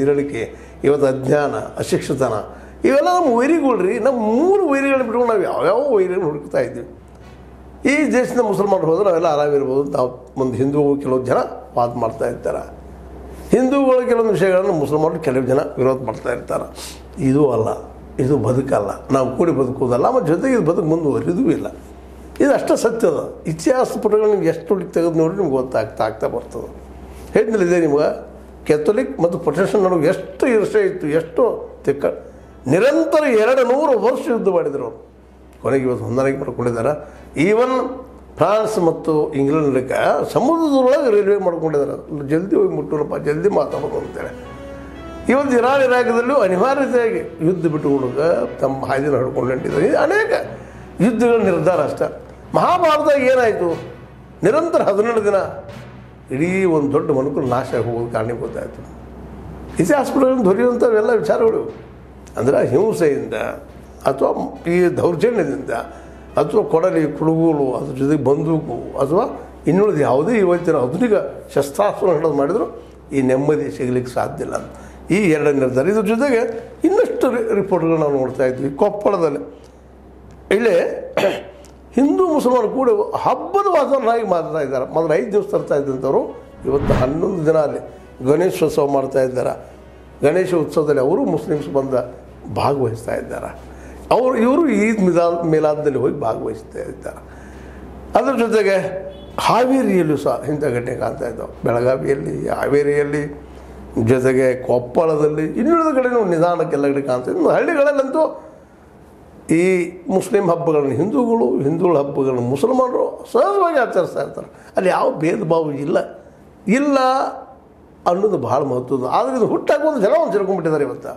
ತಿಳುವಳಿಕೆ ಇವತ್ತು ಅಜ್ಞಾನ ಅಶಿಕ್ಷಿತನ ಇವೆಲ್ಲ ನಮ್ಮ ವೈರಿಗಳ್ರಿ ನಮ್ಮ ಮೂರು ವೈರಿಗಳನ್ನ ಬಿಟ್ಕೊಂಡು ನಾವು ಯಾವ್ಯಾವ ವೈರಿಗಳನ್ನ ಹುಡುಕ್ತಾ ಇದ್ದೀವಿ ಈ ದೇಶದ ಮುಸಲ್ಮಾನರು ಹೋದ್ರೆ ನಾವೆಲ್ಲ ಆರಾಮಿರ್ಬೋದು ಅಂತ ನಾವು ಒಂದು ಹಿಂದೂ ಕೆಲವು ಜನ ವಾದ ಮಾಡ್ತಾ ಇರ್ತಾರೆ ಹಿಂದೂಗಳು ಕೆಲವೊಂದು ವಿಷಯಗಳನ್ನು ಮುಸಲ್ಮಾನರು ಕೆಲವು ಜನ ವಿರೋಧ ಮಾಡ್ತಾ ಇರ್ತಾರೆ ಇದು ಅಲ್ಲ ಇದು ಬದುಕಲ್ಲ ನಾವು ಕೂಡಿ ಬದುಕುವುದಲ್ಲ ಮತ್ತು ಜೊತೆಗೆ ಇದು ಬದುಕು ಮುಂದುವರಿದೂ ಇಲ್ಲ ಇದು ಅಷ್ಟೇ ಸತ್ಯದ ಇತಿಹಾಸ ಪುಟಗಳು ನಿಮ್ಗೆ ಎಷ್ಟು ಹುಡುಕಿ ತೆಗೆದು ನೋಡಿ ನಿಮ್ಗೆ ಗೊತ್ತಾಗ್ತಾ ಆಗ್ತಾ ಬರ್ತದೆ ಹೇಳಿದೆ ನಿಮ್ಗೆ ಕೆಥೋಲಿಕ್ ಮತ್ತು ಪ್ರೊಟೆಕ್ಷನ್ ನಡುವೆ ಎಷ್ಟು ಇರ್ಷೆ ಇತ್ತು ಎಷ್ಟು ತಿಕ್ಕ ನಿರಂತರ ಎರಡು ನೂರು ವರ್ಷ ಯುದ್ಧ ಮಾಡಿದರು ಅವರು ಕೊನೆಗೆ ಇವತ್ತು ಹೊಂದಾಣಿಕೆ ಮಾಡ್ಕೊಂಡಿದ್ದಾರೆ ಈವನ್ ಫ್ರಾನ್ಸ್ ಮತ್ತು ಇಂಗ್ಲೆಂಡ್ ನಡುಕ ಸಮುದ್ರದೊಳಗೆ ರೈಲ್ವೆ ಮಾಡ್ಕೊಂಡಿದ್ದಾರೆ ಜಲ್ದಿ ಹೋಗಿ ಮುಟ್ಟೋಣಪ್ಪ ಜಲ್ದಿ ಮಾತಾಡೋದು ಅಂತೇಳಿ ಇವತ್ತು ಇರಾನ್ ಇರಾಕದಲ್ಲೂ ಅನಿವಾರ್ಯತೆಯಾಗಿ ಯುದ್ಧ ಬಿಟ್ಟು ಹುಡುಗ ತಮ್ಮ ಹಾದಿನ ಹಿಡ್ಕೊಂಡು ಹೊಂಟಿದ್ದಾರೆ ಇದು ಅನೇಕ ಯುದ್ಧಗಳ ನಿರ್ಧಾರ ಅಷ್ಟೇ ಮಹಾಭಾರತದಾಗ ಏನಾಯಿತು ನಿರಂತರ ಹದಿನೇಳು ದಿನ ಇಡೀ ಒಂದು ದೊಡ್ಡ ಮನುಕುಲು ನಾಶ ಆಗಿ ಹೋಗೋದು ಕಾರಣೀಭೂತಾಯಿತು ಇತಿಹಾಸ ಪುಟಗಳನ್ನು ದೊರೆಯುವಂಥವೆಲ್ಲ ವಿಚಾರಗಳು ಅಂದರೆ ಹಿಂಸೆಯಿಂದ ಅಥವಾ ಈ ದೌರ್ಜನ್ಯದಿಂದ ಅಥವಾ ಕೊಡಲಿ ಕುಡುಗೋಲು ಅದ್ರ ಜೊತೆಗೆ ಬಂದೂಕು ಅಥವಾ ಇನ್ನುಳಿದ ಯಾವುದೇ ಇವತ್ತಿನ ಆಧುನಿಕ ಶಸ್ತ್ರಾಸ್ತ್ರ ಹಿಡಿದು ಮಾಡಿದ್ರು ಈ ನೆಮ್ಮದಿ ಸಿಗಲಿಕ್ಕೆ ಸಾಧ್ಯ ಇಲ್ಲ ಅಂತ ಈ ಎರಡು ನಿರ್ಧಾರ ಇದ್ರ ಜೊತೆಗೆ ಇನ್ನಷ್ಟು ರಿ- ರಿಪೋರ್ಟ್ಗಳು ನಾವು ನೋಡ್ತಾ ಇದ್ವಿ ಕೊಪ್ಪಳದಲ್ಲಿ ಇಲ್ಲೇ ಹಿಂದೂ ಮುಸಲ್ಮಾನರು ಕೂಡ ಹಬ್ಬದ ವಾತಾವರಣವಾಗಿ ಮಾತಾಡ್ತಾ ಇದ್ದಾರೆ ಮೊದಲು ಐದು ದಿವಸ ತರ್ತಾ ಇದ್ದಂಥವ್ರು ಇವತ್ತು ಹನ್ನೊಂದು ದಿನ ಅಲ್ಲಿ ಗಣೇಶೋತ್ಸವ ಮಾಡ್ತಾ ಇದ್ದಾರೆ ಗಣೇಶ ಉತ್ಸವದಲ್ಲಿ ಅವರು ಮುಸ್ಲಿಮ್ಸ್ ಬಂದ ಭಾಗವಹಿಸ್ತಾ ಇದ್ದಾರೆ ಅವರು ಇವರು ಈದ್ ಮಿಲಾದ್ ಮಿಲಾದ್ನಲ್ಲಿ ಹೋಗಿ ಭಾಗವಹಿಸ್ತಾ ಇದ್ದಾರೆ ಅದ್ರ ಜೊತೆಗೆ ಹಾವೇರಿಯಲ್ಲೂ ಸಹ ಇಂಥ ಘಟನೆ ಕಾಣ್ತಾ ಇದ್ದಾವೆ ಬೆಳಗಾವಿಯಲ್ಲಿ ಹಾವೇರಿಯಲ್ಲಿ ಜೊತೆಗೆ ಕೊಪ್ಪಳದಲ್ಲಿ ಇನ್ನುಳಿದ ಕಡೆನೂ ನಿಧಾನಕ್ಕೆಲ್ಲ ಕಡೆ ಕಾಣ್ತಾ ಇದ್ದು ಹಳ್ಳಿಗಳಲ್ಲಂತೂ ಈ ಮುಸ್ಲಿಂ ಹಬ್ಬಗಳನ್ನು ಹಿಂದೂಗಳು ಹಿಂದೂಗಳ ಹಬ್ಬಗಳನ್ನು ಮುಸಲ್ಮಾನರು ಸಹಜವಾಗಿ ಆಚರಿಸ್ತಾ ಇರ್ತಾರೆ ಅಲ್ಲಿ ಯಾವ ಭೇದ ಭಾವ ಇಲ್ಲ ಇಲ್ಲ ಅನ್ನೋದು ಭಾಳ ಮಹತ್ವದ ಆದರೆ ಇದು ಹುಟ್ಟಾಕೋದು ಜನ ಒಂದು ಸೇರ್ಕೊಂಡ್ಬಿಟ್ಟಿದ್ದಾರೆ ಇವತ್ತು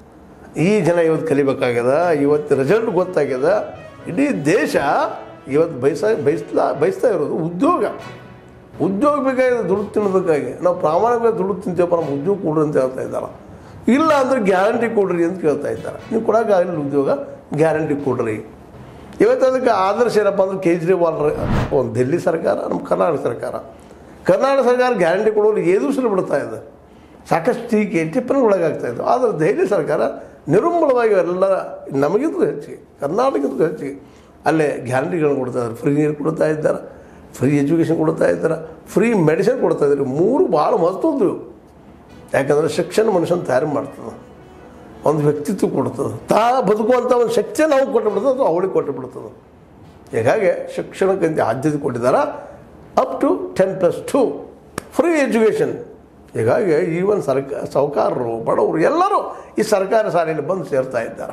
ಈ ಜನ ಇವತ್ತು ಕಲಿಬೇಕಾಗ್ಯದ ಇವತ್ತು ರಿಸಲ್ಟ್ ಗೊತ್ತಾಗ್ಯದ ಇಡೀ ದೇಶ ಇವತ್ತು ಬಯಸ ಬಯಸ್ಲಾ ಬಯಸ್ತಾ ಇರೋದು ಉದ್ಯೋಗ ಉದ್ಯೋಗ ಬೇಕಾಗಿದೆ ದುಡ್ಡು ತಿನ್ನೋದಕ್ಕಾಗಿ ನಾವು ಪ್ರಾಮಾಣಿಕವಾಗಿ ದುಡ್ಡು ತಿಂತೀವಪ್ಪ ನಮ್ಮ ಉದ್ಯೋಗ ಕೊಡ್ರಿ ಅಂತ ಹೇಳ್ತಾ ಇದ್ದಾರೆ ಇಲ್ಲ ಅಂದ್ರೆ ಗ್ಯಾರಂಟಿ ಕೊಡ್ರಿ ಅಂತ ಕೇಳ್ತಾ ಇದ್ದಾರೆ ನೀವು ಕೊಡೋಕ್ಕಾಗಲಿಲ್ಲ ಉದ್ಯೋಗ ಗ್ಯಾರಂಟಿ ಕೊಡ್ರಿ ಇವತ್ತು ಅದಕ್ಕೆ ಆದರ್ಶ ಏನಪ್ಪ ಅಂದ್ರೆ ಕೇಜ್ರಿವಾಲ್ ಒಂದು ದಿಲ್ಲಿ ಸರ್ಕಾರ ನಮ್ಮ ಕರ್ನಾಟಕ ಸರ್ಕಾರ ಕರ್ನಾಟಕ ಸರ್ಕಾರ ಗ್ಯಾರಂಟಿ ಕೊಡೋರು ಏದುಸಲು ಬಿಡ್ತಾ ಇದೆ ಸಾಕಷ್ಟು ಟೀಕೆ ಟಿಪ್ಪಣಿಗೊಳಗಾಗ್ತಾ ಇದ್ದವು ಆದರೆ ದೆಹಲಿ ಸರ್ಕಾರ ನಿರುಮ್ಮಳವಾಗಿ ಎಲ್ಲ ನಮಗಿಂತಲೂ ಹೆಚ್ಚಿಗೆ ಕರ್ನಾಟಕಕ್ಕೂ ಹೆಚ್ಚಿಗೆ ಅಲ್ಲೇ ಗ್ಯಾರಂಟಿಗಳನ್ನು ಕೊಡ್ತಾ ಇದ್ದಾರೆ ಫ್ರೀ ನೀರು ಕೊಡ್ತಾ ಇದ್ದಾರೆ ಫ್ರೀ ಎಜುಕೇಷನ್ ಕೊಡ್ತಾ ಇದ್ದಾರೆ ಫ್ರೀ ಮೆಡಿಸಿನ್ ಕೊಡ್ತಾ ಇದ್ದಾರೆ ಮೂರು ಭಾಳ ಮಹತ್ವದ್ದು ಯಾಕಂದರೆ ಶಿಕ್ಷಣ ಮನುಷ್ಯನ ತಯಾರು ಮಾಡ್ತದೆ ಒಂದು ವ್ಯಕ್ತಿತ್ವ ಕೊಡ್ತದೆ ತಾ ಬದುಕುವಂಥ ಒಂದು ಶಕ್ತಿಯನ್ನು ನಾವು ಕೊಟ್ಟು ಬಿಡ್ತದೆ ಅಥವಾ ಅವಳಿಗೆ ಕೊಟ್ಟು ಬಿಡ್ತದೆ ಹೀಗಾಗಿ ಶಿಕ್ಷಣಕ್ಕಂತ ಆದ್ಯತೆ ಕೊಟ್ಟಿದ್ದಾರೆ up to ten plus two free education ಹೀಗಾಗಿ ಈವನ್ ಸರ್ಕ ಸಾಹುಕಾರರು ಬಡವರು ಎಲ್ಲರೂ ಈ ಸರ್ಕಾರ ಶಾಲೆಯಲ್ಲಿ ಬಂದು ಸೇರ್ತಾ ಇದ್ದಾರೆ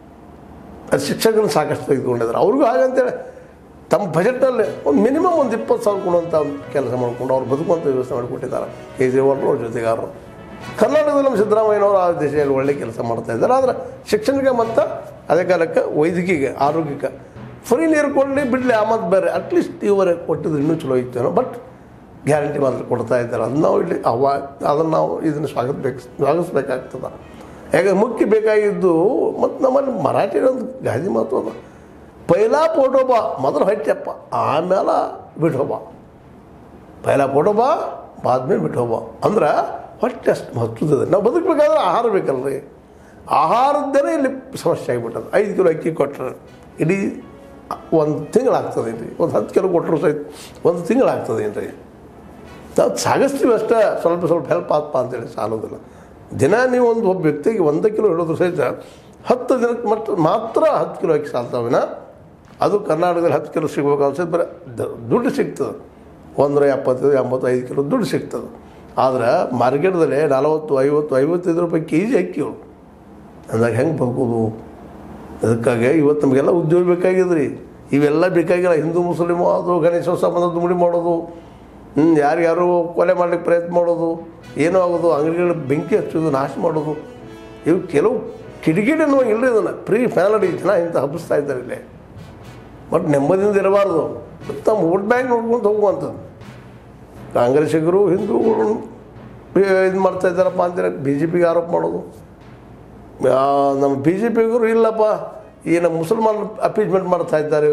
ಅದು ಶಿಕ್ಷಕರನ್ನು ಸಾಕಷ್ಟು ತೆಗೆದುಕೊಂಡಿದ್ದಾರೆ ಅವ್ರಿಗೂ ಹಾಗಂತೇಳಿ ತಮ್ಮ ಬಜೆಟ್ನಲ್ಲಿ ಒಂದು ಮಿನಿಮಮ್ ಒಂದು ಇಪ್ಪತ್ತು ಸಾವಿರ ಕೊಡುವಂಥ ಒಂದು ಕೆಲಸ ಮಾಡಿಕೊಂಡು ಅವ್ರು ಬದುಕುವಂಥ ವ್ಯವಸ್ಥೆ ಮಾಡಿಕೊಟ್ಟಿದ್ದಾರೆ ಕೇಜ್ರಿವಾಲ್ರು ಅವ್ರ ಜೊತೆಗಾರರು ಕರ್ನಾಟಕದಲ್ಲಿ ನಮ್ಮ ಸಿದ್ದರಾಮಯ್ಯನವರು ಆ ದಿಶೆಯಲ್ಲಿ ಒಳ್ಳೆ ಕೆಲಸ ಮಾಡ್ತಾ ಇದ್ದಾರೆ ಆದರೆ ಶಿಕ್ಷಣಕ್ಕೆ ಮತ್ತು ಅದೇ ಕಾಲಕ್ಕೆ ವೈದ್ಯಕೀಯ ಆರೋಗ್ಯಕ್ಕೆ ಫ್ರೀ ನೀರು ಕೊಡಲಿ ಬಿಡಲಿ ಆ ಮತ್ತು ಬೇರೆ ಅಟ್ಲೀಸ್ಟ್ ಇವರೇ ಕೊಟ್ಟಿದ್ದು ಇನ್ನೂ ಚಲೋ ಇತ್ತೇನೋ ಬಟ್ ಗ್ಯಾರಂಟಿ ಮಾತ್ರ ಕೊಡ್ತಾ ಇದ್ದಾರೆ ಅದನ್ನ ನಾವು ಇಲ್ಲಿ ಅವ ಅದನ್ನು ನಾವು ಇದನ್ನು ಸ್ವಾಗತಿಸ್ಬೇಕು ಸ್ವಾಗತಿಸ್ಬೇಕಾಗ್ತದೆ ಯಾಕಂದ್ರೆ ಮುಖ್ಯ ಬೇಕಾಗಿದ್ದು ಮತ್ತು ನಮ್ಮಲ್ಲಿ ಮರಾಠಿ ಒಂದು ಗಾದಿ ಮಾತು ಅದ ಪೈಲಾ ಫೋಟೋ ಬಾ ಮೊದಲು ಹಟ್ಟಪ್ಪ ಆಮೇಲೆ ಬಿಟ್ಟು ಬಾ ಪೈಲಾ ಫೋಟೋ ಬಾ ಬಾದ್ಮೇಲೆ ಬಿಟ್ಟು ಹೋಗ್ಬಾ ಅಂದ್ರೆ ಹೊಟ್ಟೆ ಅಷ್ಟು ಮಹತ್ವದ ನಾವು ಬದುಕಬೇಕಾದ್ರೆ ಆಹಾರ ಬೇಕಲ್ರಿ ಆಹಾರದ್ದೇನೆ ಇಲ್ಲಿ ಸಮಸ್ಯೆ ಆಗಿಬಿಟ್ಟದು ಐದು ಕಿಲೋ ಅಕ್ಕಿ ಕೊಟ್ಟರೆ ಇಡೀ ಒಂದು ತಿಂಗಳಾಗ್ತದೆ ರೀ ಒಂದು ಹತ್ತು ಕಿಲೋ ಕೊಟ್ಟರು ಸಹಿತ ಒಂದು ತಿಂಗಳಾಗ್ತದೆ ಏನು ರೀ ನಾವು ಸಾಗಿಸ್ತೀವಿ ಅಷ್ಟೇ ಸ್ವಲ್ಪ ಸ್ವಲ್ಪ ಹೆಲ್ಪ್ ಆತ್ಪ ಅಂತೇಳಿ ಸಾಲೋದಿಲ್ಲ ದಿನ ನೀವು ಒಂದು ಒಬ್ಬ ವ್ಯಕ್ತಿಗೆ ಒಂದು ಕಿಲೋ ಹಿಡೋದು ಸಹಿತ ಹತ್ತು ದಿನಕ್ಕೆ ಮಟ್ಟ ಮಾತ್ರ ಹತ್ತು ಕಿಲೋ ಅಕ್ಕಿ ಸಾಲ್ತಾವಿನ ಅದು ಕರ್ನಾಟಕದಲ್ಲಿ ಹತ್ತು ಕಿಲೋ ಸಿಗ್ಬೇಕು ಅನ್ಸಿದ್ರೆ ಬರೀ ದ- ದುಡ್ಡು ಸಿಗ್ತದೆ ಒಂದರ ಎಪ್ಪತ್ತೈದು ಎಂಬತ್ತೈದು ಕಿಲೋ ದುಡ್ಡು ಸಿಗ್ತದೆ ಆದ್ರೆ ಮಾರ್ಕೆಟ್ದಲ್ಲಿ ನಲವತ್ತು ಐವತ್ತು ಐವತ್ತೈದು ರೂಪಾಯಿ ಕೆ ಜಿ ಅಕ್ಕಿಗಳು ಅಂದಾಗ ಹೆಂಗೆ ಬದುಕೋದು ಅದಕ್ಕಾಗಿ ಇವತ್ತು ನಮಗೆಲ್ಲ ಉದ್ಯೋಗ ಬೇಕಾಗಿದ್ರಿ ಇವೆಲ್ಲ ಬೇಕಾಗಿಲ್ಲ ಹಿಂದೂ ಮುಸ್ಲಿಮು ಅದು ಗಣೇಶೋತ್ಸವ ಬಂದದ್ದು ಮುಡಿ ಮಾಡೋದು ಹ್ಞೂ ಯಾರ್ಯಾರು ಕೊಲೆ ಮಾಡ್ಲಿಕ್ಕೆ ಪ್ರಯತ್ನ ಮಾಡೋದು ಏನೋ ಆಗೋದು ಅಂಗಡಿಗಳ ಬೆಂಕಿ ಹಚ್ಚೋದು ನಾಶ ಮಾಡೋದು ಇವು ಕೆಲವು ಕಿಡಿಕಿಡಿ ಅನ್ನೋ ಇಲ್ಲರಿ ಇದನ್ನು ಪ್ರೀ ಫ್ಯಾನಡಿ ಜನ ಇಂಥ ಹಬ್ಬಿಸ್ತಾ ಇದ್ದಾರೆ ಇಲ್ಲಿ ಬಟ್ ನೆಮ್ಮದಿಯಿಂದ ಇರಬಾರ್ದು ತಮ್ಮ ವೋಟ್ ಬ್ಯಾಂಕ್ ನೋಡ್ಕೊಂಡು ಹೋಗುವಂಥದ್ದು ಕಾಂಗ್ರೆಸ್ಸಿಗರು ಹಿಂದೂಗಳು ಇದು ಮಾಡ್ತಾ ಇದ್ದಾರಪ್ಪ ಅಂತೇಳಿ ಬಿ ಜೆ ಪಿಗೆ ಆರೋಪ ಮಾಡೋದು ಆ, ನಮ್ಮ ಬಿ ಜೆ ಪಿಗರು ಇಲ್ಲಪ್ಪ ಈ ನಮ್ಮ ಮುಸಲ್ಮಾನ್ ಅಪೀಸ್ಮೆಂಟ್ ಮಾಡ್ತಾ ಇದ್ದಾರೆ